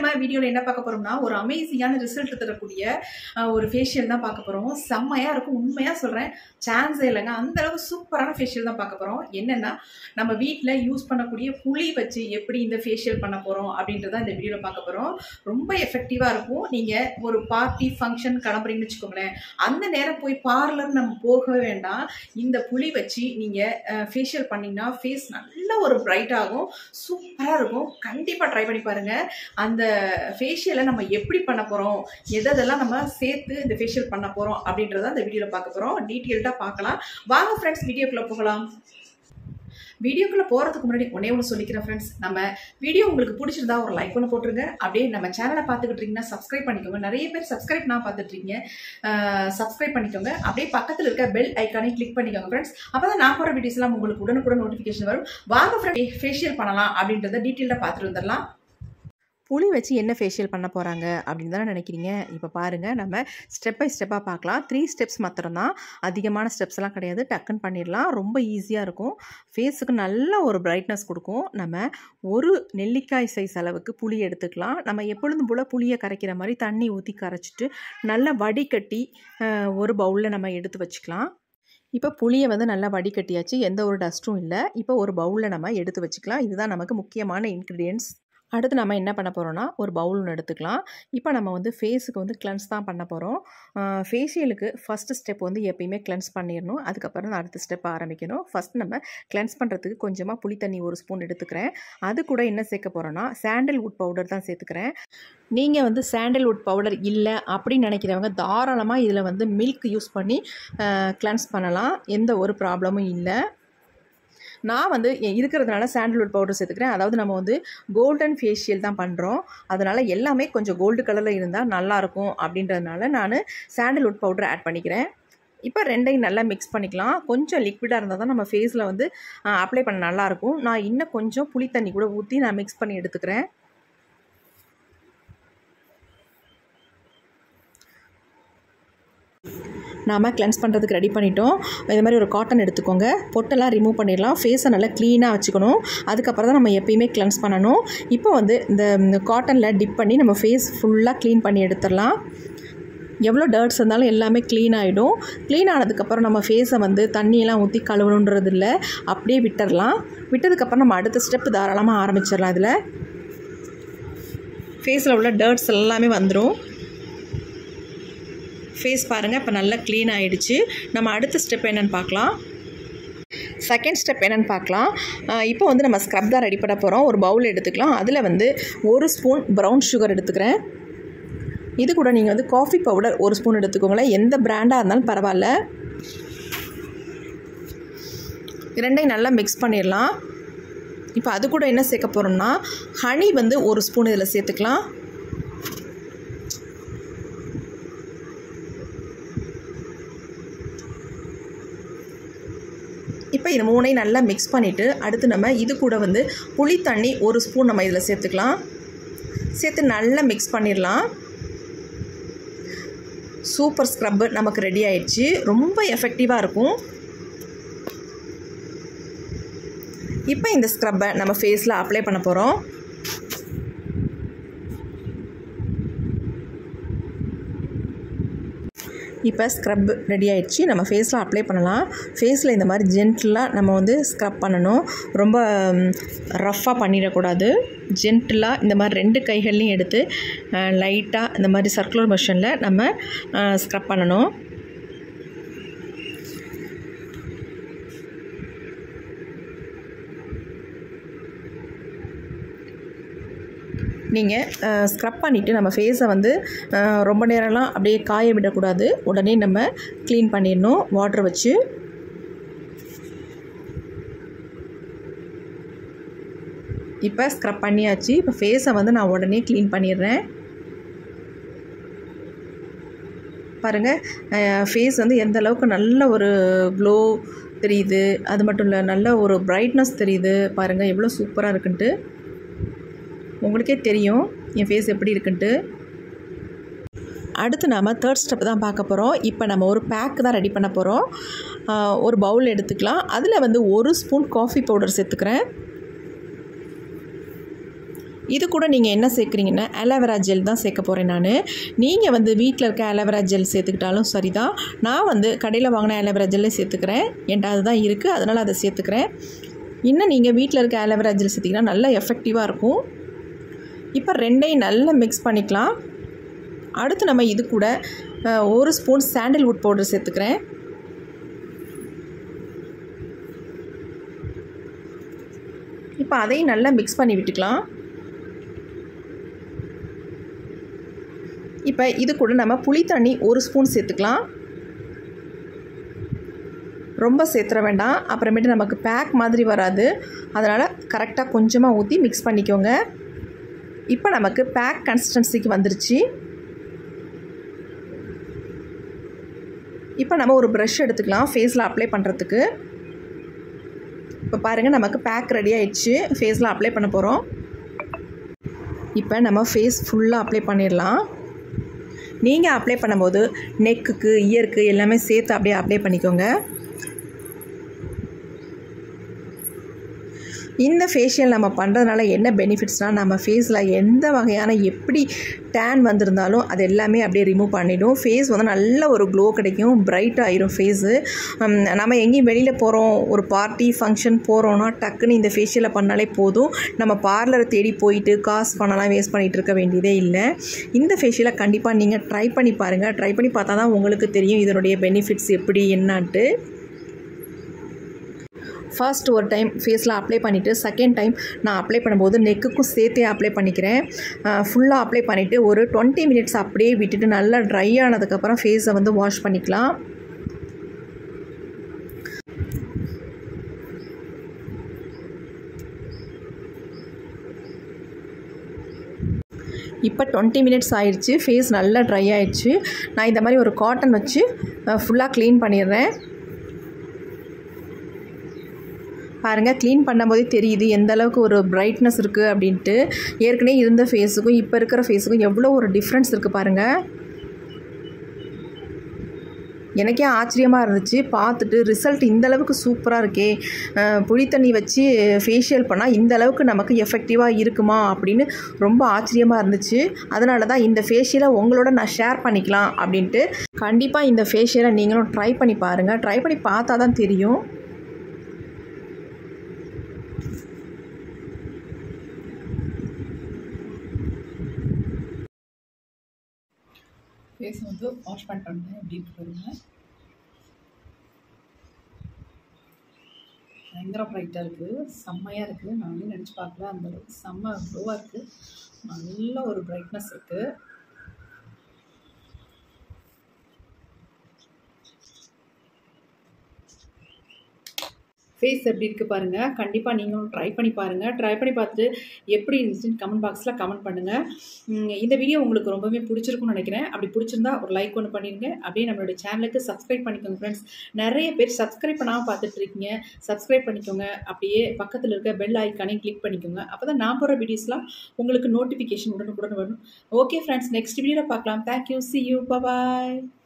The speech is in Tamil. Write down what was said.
வீடியோவில் என்ன பார்க்க போகிறோம்னா ஒரு அமேசிங்கான ரிசல்ட் தரக்கூடிய அஹ், ஒரு ஃபேஷியல் தான் பார்க்க போகிறோம் செம்மையாக இருக்கும் உண்மையாக சொல்கிறேன் சான்ஸே இல்லைங்க அந்த அளவுக்கு சூப்பரான ஃபேஷியல் தான் பார்க்க போகிறோம் என்னென்னா நம்ம வீட்டில் யூஸ் பண்ணக்கூடிய புளி வச்சு எப்படி இந்த ஃபேஷியல் பண்ண போகிறோம் அப்படின்றத இந்த வீடியோவில் பார்க்க போகிறோம் ரொம்ப எஃபெக்டிவாக இருக்கும் நீங்கள் ஒரு பார்ட்டி ஃபங்க்ஷன் கிளம்புறீங்கன்னு வச்சுக்கோங்களேன் அந்த நேரம் போய் பார்லர் நம்ம போகவே வேண்டாம் இந்த புளி வச்சு நீங்கள் ஃபேஷியல் பண்ணிங்கன்னா ஃபேஸ் நல்ல ஒரு பிரைட் ஆகும் சூப்பராக இருக்கும் கண்டிப்பாக ட்ரை பண்ணி பாருங்கள் அந்த ஃபேஷியலை நம்ம எப்படி பண்ண போகிறோம் எதெல்லாம் நம்ம சேர்த்து இந்த ஃபேஷியல் பண்ண போகிறோம் அப்படின்றத அந்த வீடியோவில் பார்க்க போகிறோம் டீட்டெயில்டாக பார்க்கலாம் வாங்க ஃப்ரெண்ட்ஸ் வீடியோக்குள்ளே போகலாம் வீடியோக்குள்ளே போகிறதுக்கு முன்னாடி ஒன்னே ஒன்று சொல்லிக்கிறேன் ஃப்ரெண்ட்ஸ் நம்ம வீடியோ உங்களுக்கு பிடிச்சிருந்தா ஒரு லைக் ஒன்று போட்டுருங்க அப்படியே நம்ம சேனலை பார்த்துக்கிட்டு இருக்கீங்கன்னா சப்ஸ்கிரைப் பண்ணிக்கோங்க நிறைய பேர் சப்ஸ்கிரைப் நான் பார்த்துட்டு இருக்கீங்க சப்ஸ்கிரைப் பண்ணிக்கோங்க அப்படியே பக்கத்தில் இருக்க பெல் ஐக்கானை கிளிக் பண்ணிக்கோங்க ஃப்ரெண்ட்ஸ் அப்போ தான் நான் போகிற வீடியோஸ்லாம் உங்களுக்கு உடனுக்குடன் நோட்டிஃபிகேஷன் வரும் வாங்க ஃப்ரெண்ட் ஃபேஷியல் பண்ணலாம் அப்படின்றத டீட்டெயிலாக பார்த்துட்டு வந்துடலாம் புளி வச்சு என்ன ஃபேஷியல் பண்ண போகிறாங்க அப்படின்னு தானே நினைக்கிறீங்க இப்போ பாருங்கள் நம்ம ஸ்டெப் பை ஸ்டெப்பாக பார்க்கலாம் த்ரீ ஸ்டெப்ஸ் மாத்திரம் தான் அதிகமான ஸ்டெப்ஸ் எல்லாம் கிடையாது டக்குன்னு பண்ணிடலாம் ரொம்ப ஈஸியாக இருக்கும் ஃபேஸுக்கு நல்ல ஒரு பிரைட்னஸ் கொடுக்கும் நம்ம ஒரு நெல்லிக்காய் சைஸ் அளவுக்கு புளி எடுத்துக்கலாம் நம்ம எப்பொழுதும் போல் புளியை கரைக்கிற மாதிரி தண்ணி ஊற்றி கரைச்சிட்டு நல்லா வடிகட்டி அஹ், ஒரு பவுலில் நம்ம எடுத்து வச்சுக்கலாம் இப்போ புளியை வந்து நல்லா வடிகட்டியாச்சு எந்த ஒரு டஸ்ட்டும் இல்லை இப்போ ஒரு பவுலில் நம்ம எடுத்து வச்சுக்கலாம் இதுதான் நமக்கு முக்கியமான இன்க்ரீடியன்ஸ் அடுத்து நம்ம என்ன பண்ண போகிறோம்னா ஒரு பவுல் ஒன்று எடுத்துக்கலாம் இப்போ நம்ம வந்து ஃபேஸுக்கு வந்து கிளென்ஸ் தான் பண்ண போகிறோம் ஃபேஷியலுக்கு ஃபஸ்ட்டு ஸ்டெப் வந்து எப்பயுமே கிளென்ஸ் பண்ணிடணும் அதுக்கப்புறம் தான் அடுத்த ஸ்டெப் ஆரம்பிக்கணும் ஃபஸ்ட் நம்ம கிளென்ஸ் பண்ணுறதுக்கு கொஞ்சமாக புளி தண்ணி ஒரு ஸ்பூன் எடுத்துக்கிறேன் அது கூட என்ன சேர்க்க போகிறோன்னா சாண்டல்வுட் பவுடர் தான் சேர்த்துக்கிறேன் நீங்கள் வந்து சாண்டல்வுட் பவுடர் இல்லை அப்படின்னு நினைக்கிறவங்க தாராளமாக இதில் வந்து மில்க் யூஸ் பண்ணி கிளென்ஸ் பண்ணலாம் எந்த ஒரு ப்ராப்ளமும் இல்லை நான் வந்து எ- இருக்கிறதுனால சாண்டல்வுட் பவுடர் சேர்த்துக்கிறேன் அதாவது நம்ம வந்து கோல்டன் ஃபேஷியல் தான் பண்ணுறோம் அதனால் எல்லாமே கொஞ்சம் கோல்டு கலரில் இருந்தால் நல்லாயிருக்கும் அப்படின்றதுனால நான் சாண்டல்வுட் பவுடர் ஆட் பண்ணிக்கிறேன் இப்போ ரெண்டையும் நல்லா மிக்ஸ் பண்ணிக்கலாம் கொஞ்சம் லிக்விடாக இருந்தால் தான் நம்ம ஃபேஸில் வந்து அப்ளை பண்ண நல்லாயிருக்கும் நான் இன்னும் கொஞ்சம் புளி தண்ணி கூட ஊற்றி நான் மிக்ஸ் பண்ணி எடுத்துக்கிறேன் நாம் கிளென்ஸ் பண்ணுறதுக்கு ரெடி பண்ணிட்டோம் இது மாதிரி ஒரு காட்டன் எடுத்துக்கோங்க பொட்டெல்லாம் ரிமூவ் பண்ணிடலாம் ஃபேஸை நல்லா க்ளீனாக வச்சுக்கணும் அதுக்கப்புறம் தான் நம்ம எப்பயுமே கிளென்ஸ் பண்ணணும் இப்போ வந்து இந்த காட்டனில் டிப் பண்ணி நம்ம ஃபேஸ் ஃபுல்லாக க்ளீன் பண்ணி எடுத்துடலாம் எவ்வளோ டர்ட்ஸ் இருந்தாலும் எல்லாமே க்ளீன் ஆகிடும் க்ளீன் ஆனதுக்கப்புறம் நம்ம ஃபேஸை வந்து தண்ணியெல்லாம் ஊற்றி கழுவணுன்றது இல்லை அப்படியே விட்டுறலாம் விட்டதுக்கப்புறம் நம்ம அடுத்த ஸ்டெப் தாராளமாக ஆரம்பிச்சிடலாம் இதில் ஃபேஸில் உள்ள டர்ட்ஸ் எல்லாமே வந்துடும் ஃபேஸ் பாருங்கள் இப்போ நல்லா க்ளீன் ஆகிடுச்சு நம்ம அடுத்த ஸ்டெப் என்னென்னு பார்க்கலாம் செகண்ட் ஸ்டெப் என்னென்னு பார்க்கலாம் அஹ் இப்போ வந்து நம்ம ஸ்க்ரப் தான் ரெடி பண்ண போகிறோம் ஒரு பவுல் எடுத்துக்கலாம் அதில் வந்து ஒரு ஸ்பூன் ப்ரௌன் சுகர் எடுத்துக்கிறேன் இது கூட நீங்கள் வந்து காஃபி பவுடர் ஒரு ஸ்பூன் எடுத்துக்கோங்களேன் எந்த பிராண்டாக இருந்தாலும் பரவாயில்ல இரண்டையும் நல்லா மிக்ஸ் பண்ணிடலாம் இப்போ அது கூட என்ன சேர்க்க போகிறோம்னா ஹனி வந்து ஒரு ஸ்பூன் இதில் சேர்த்துக்கலாம் இப்போ இது மூணையும் நல்லா மிக்ஸ் பண்ணிவிட்டு அடுத்து நம்ம இது கூட வந்து புளி தண்ணி ஒரு ஸ்பூன் நம்ம இதில் சேர்த்துக்கலாம் சேர்த்து நல்லா மிக்ஸ் பண்ணிடலாம் சூப்பர் ஸ்க்ரப்பு நமக்கு ரெடி ஆயிடுச்சு ரொம்ப எஃபெக்டிவாக இருக்கும் இப்போ இந்த ஸ்க்ரப்பை நம்ம ஃபேஸில் அப்ளை பண்ண போகிறோம் இப்போ ஸ்க்ரப் ரெடி ஆயிடுச்சு நம்ம ஃபேஸில் அப்ளை பண்ணலாம் ஃபேஸில் இந்த மாதிரி ஜென்டிலாக நம்ம வந்து ஸ்க்ரப் பண்ணணும் ரொம்ப ரஃப்பாக பண்ணிடக்கூடாது ஜென்டிலாக இந்த மாதிரி ரெண்டு கைகள்லையும் எடுத்து லைட்டாக இந்த மாதிரி சர்க்குலர் மோஷனில் நம்ம ஸ்க்ரப் பண்ணணும் நீங்கள் ஸ்க்ரப் பண்ணிவிட்டு நம்ம ஃபேஸை வந்து அஹ், ரொம்ப நேரம்லாம் அப்படியே காய விடக்கூடாது உடனே நம்ம க்ளீன் பண்ணிடணும் வாட்டர் வச்சு இப்போ ஸ்க்ரப் பண்ணியாச்சு இப்போ ஃபேஸை வந்து நான் உடனே க்ளீன் பண்ணிடுறேன் பாருங்கள் ஃபேஸ் வந்து எந்த அளவுக்கு நல்ல ஒரு க்ளோ தெரியுது அது மட்டும் இல்லை நல்ல ஒரு பிரைட்னஸ் தெரியுது பாருங்கள் எவ்வளோ சூப்பராக இருக்குன்ட்டு உங்களுக்கே தெரியும் என் ஃபேஸ் எப்படி இருக்குன்ட்டு அடுத்து நாம் தேர்ட் ஸ்டெப் தான் பார்க்க போகிறோம் இப்போ நம்ம ஒரு பேக் தான் ரெடி பண்ண போகிறோம் ஒரு பவுல் எடுத்துக்கலாம் அதில் வந்து ஒரு ஸ்பூன் காஃபி பவுடர் சேர்த்துக்கிறேன் இது கூட நீங்கள் என்ன சேர்க்குறீங்கன்னா அலோவேரா ஜெல் தான் சேர்க்க போகிறேன் நான் நீங்கள் வந்து வீட்டில் இருக்க அலோவேரா ஜெல் சேர்த்துக்கிட்டாலும் சரி தான் நான் வந்து கடையில் வாங்கின அலோவேரா ஜெல்லே சேர்த்துக்கிறேன் என்கிட்ட அதுதான் இருக்குது அதனால் அதை சேர்த்துக்கிறேன் இன்னும் நீங்கள் வீட்டில் இருக்க அலோவேரா ஜெல் சேர்த்திங்கன்னா நல்லா எஃபெக்டிவாக இருக்கும் இப்போ ரெண்டையும் நல்லா மிக்ஸ் பண்ணிக்கலாம் அடுத்து நம்ம இது கூட அஹ், ஒரு ஸ்பூன் சாண்டில்வுட் பவுடர் சேர்த்துக்கிறேன் இப்போ அதையும் நல்லா மிக்ஸ் பண்ணி விட்டுக்கலாம் இப்போ இது கூட நம்ம புளி தண்ணி ஒரு ஸ்பூன் சேர்த்துக்கலாம் ரொம்ப சேர்த்துற வேண்டாம் அப்புறமேட்டு நமக்கு பேக் மாதிரி வராது அதனால் கரெக்டாக கொஞ்சமாக ஊற்றி மிக்ஸ் பண்ணிக்கோங்க இப்போ நமக்கு பேக் கன்சிஸ்டன்சிக்கு வந்துருச்சு இப்போ நம்ம ஒரு ப்ரஷ் எடுத்துக்கலாம் ஃபேஸில் அப்ளை பண்ணுறதுக்கு இப்போ பாருங்கள் நமக்கு பேக் ரெடி ஆயிடுச்சு ஃபேஸில் அப்ளை பண்ண போகிறோம் இப்போ நம்ம ஃபேஸ் ஃபுல்லாக அப்ளை பண்ணிடலாம் நீங்கள் அப்ளை பண்ணும்போது நெக்குக்கு இயருக்கு எல்லாமே சேர்த்து அப்படியே அப்ளை பண்ணிக்கோங்க இந்த ஃபேஷியல் நம்ம பண்ணுறதுனால என்ன பெனிஃபிட்ஸ்னால் நம்ம ஃபேஸில் எந்த வகையான எப்படி டேன் வந்திருந்தாலும் அது எல்லாமே அப்படியே ரிமூவ் பண்ணிடும் ஃபேஸ் வந்து நல்ல ஒரு க்ளோ கிடைக்கும் பிரைட் ஆயிரும் ஃபேஸு நம்ம எங்கேயும் வெளியில் போகிறோம் ஒரு பார்ட்டி ஃபங்க்ஷன் போகிறோன்னா டக்குன்னு இந்த ஃபேஷியலை பண்ணாலே போதும் நம்ம பார்லரை தேடி போயிட்டு காசு பண்ணலாம் வேஸ்ட் பண்ணிகிட்டு இருக்க வேண்டியதே இல்லை இந்த ஃபேஷியலை கண்டிப்பாக நீங்கள் ட்ரை பண்ணி பாருங்கள் ட்ரை பண்ணி பார்த்தா தான் உங்களுக்கு தெரியும் இதனுடைய பெனிஃபிட்ஸ் எப்படி என்னான்ட்டு ஃபர்ஸ்ட் ஒரு டைம் ஃபேஸில் அப்ளை பண்ணிவிட்டு செகண்ட் டைம் நான் அப்ளை பண்ணும்போது நெக்குக்கும் சேர்த்தே அப்ளை பண்ணிக்கிறேன் ஃபுல்லாக அப்ளை பண்ணிவிட்டு ஒரு டுவெண்ட்டி மினிட்ஸ் அப்படியே விட்டுட்டு நல்லா ட்ரை ஆனதுக்கப்புறம் ஃபேஸை வந்து வாஷ் பண்ணிக்கலாம் இப்போ டுவெண்ட்டி மினிட்ஸ் ஆயிடுச்சு ஃபேஸ் நல்லா ட்ரை ஆயிடுச்சு நான் இந்த மாதிரி ஒரு காட்டன் வச்சு ஃபுல்லாக க்ளீன் பண்ணிடுறேன் பாருங்கள் க்ளீன் பண்ணும்போதே தெரியுது எந்த அளவுக்கு ஒரு பிரைட்னஸ் இருக்குது அப்படின்ட்டு ஏற்கனவே இருந்த ஃபேஸுக்கும் இப்போ இருக்கிற ஃபேஸுக்கும் எவ்வளோ ஒரு டிஃப்ரென்ஸ் இருக்குது பாருங்கள் எனக்கே ஆச்சரியமாக இருந்துச்சு பார்த்துட்டு ரிசல்ட் இந்த அளவுக்கு சூப்பராக இருக்கே அஹ் புளி தண்ணி வச்சு ஃபேஷியல் பண்ணால் இந்த அளவுக்கு நமக்கு எஃபெக்டிவாக இருக்குமா அப்படின்னு ரொம்ப ஆச்சரியமாக இருந்துச்சு அதனால தான் இந்த ஃபேஷியலை உங்களோட நான் ஷேர் பண்ணிக்கலாம் அப்படின்ட்டு கண்டிப்பாக இந்த ஃபேஷியலை நீங்களும் ட்ரை பண்ணி பாருங்கள் ட்ரை பண்ணி பார்த்தா தான் தெரியும் ஃபேஸ் வந்து வாஷ் பண்ணிட்டு வந்தேன் எப்படி இருக்கு பாருங்க பயங்கர ப்ரைட்டாக இருக்குது செம்மையாக இருக்குது நான் வந்து நினச்சி பார்க்கல அந்த அளவுக்கு செம்ம க்ளோவாக இருக்குது நல்ல ஒரு பிரைட்னஸ் இருக்குது ஃபேஸ் எப்படி இருக்குது பாருங்கள் கண்டிப்பாக நீங்களும் ட்ரை பண்ணி பாருங்கள் ட்ரை பண்ணி பார்த்துட்டு எப்படி இருந்துச்சுன்னு கமெண்ட் பாக்ஸில் கமெண்ட் பண்ணுங்கள் உம், இந்த வீடியோ உங்களுக்கு ரொம்பவே பிடிச்சிருக்கும்னு நினைக்கிறேன் அப்படி பிடிச்சிருந்தா ஒரு லைக் ஒன்று பண்ணிடுங்க அப்படியே நம்மளுடைய சேனலுக்கு சப்ஸ்கிரைப் பண்ணிக்கோங்க ஃப்ரெண்ட்ஸ் நிறைய பேர் சப்ஸ்கிரைப் பண்ணாமல் பார்த்துட்டு இருக்கீங்க சப்ஸ்கிரைப் பண்ணிக்கோங்க அப்படியே பக்கத்தில் இருக்க பெல் ஐக்கானையும் கிளிக் பண்ணிக்கோங்க அப்போ தான் நான் போகிற வீடியோஸ்லாம் உங்களுக்கு நோட்டிஃபிகேஷன் உடனுக்குடன் வரும் ஓகே ஃப்ரெண்ட்ஸ் நெக்ஸ்ட் வீடியோவில் பார்க்கலாம் தேங்க்யூ சி யூ பாய்